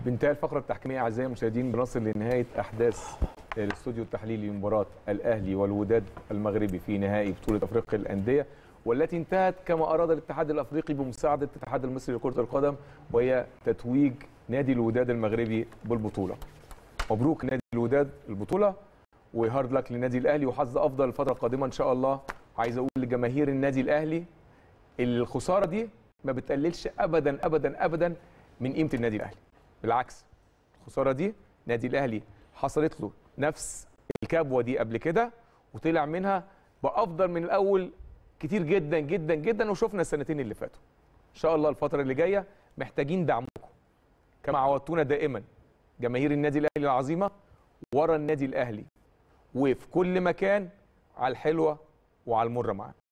بانتهاء الفقره التحكيميه اعزائي المشاهدين بنصل لنهايه احداث الاستوديو التحليلي لمباراه الاهلي والوداد المغربي في نهائي بطوله افريقيا للانديه والتي انتهت كما اراد الاتحاد الافريقي بمساعده الاتحاد المصري لكره القدم وهي تتويج نادي الوداد المغربي بالبطوله. مبروك نادي الوداد البطوله وهارد لك للنادي الاهلي وحظ افضل الفتره القادمه ان شاء الله عايز اقول لجماهير النادي الاهلي الخساره دي ما بتقللش ابدا ابدا ابدا من قيمه النادي الاهلي بالعكس الخساره دي نادي الاهلي حصلت له نفس الكبوه دي قبل كده وطلع منها بافضل من الاول كتير جدا جدا جدا وشفنا السنتين اللي فاتوا ان شاء الله الفتره اللي جايه محتاجين دعمكم كما عودتونا دائما جماهير النادي الاهلي العظيمه ورا النادي الاهلي وفي كل مكان على الحلوه وعلى المره معاه